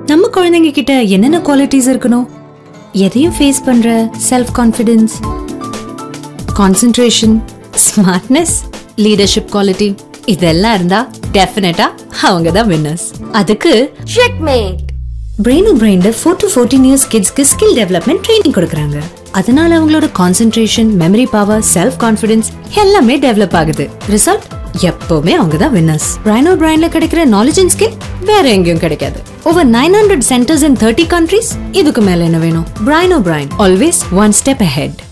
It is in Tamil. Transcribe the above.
நம்ம குழந்தைங்க கிட்ட என்னென்ன குவாலிட்டிஸ் இருக்கணும் எதையும் ஃபேஸ் பண்ற self confidence concentration smartness leadership quality இதெல்லாம் இருந்தா டெஃபினட்டா அவங்க தான் வின்னர்ஸ் அதுக்கு Checkmate. பிரெயின் பிரெயின்ல ஃபோர் டு ஃபோர்டீன் இயர்ஸ் கிட்ஸ்க்கு ஸ்கில் டெவலப்மெண்ட் ட்ரைனிங் கொடுக்குறாங்க அதனால அவங்களோட concentration memory power self confidence எல்லாமே டெவலப் ஆகுது ரிசல்ட் எப்பவுமே அவங்க தான் வின்னர்ஸ் பிரைனோ பிரைன்ல கிடைக்கிற நாலேஜ் அண்ட் ஸ்கில் வேற எங்கேயும் கிடைக்காது over nine hundred centres in thirty countries இதுக்கு மேல என்ன வேணும் Brainobrain always one step ahead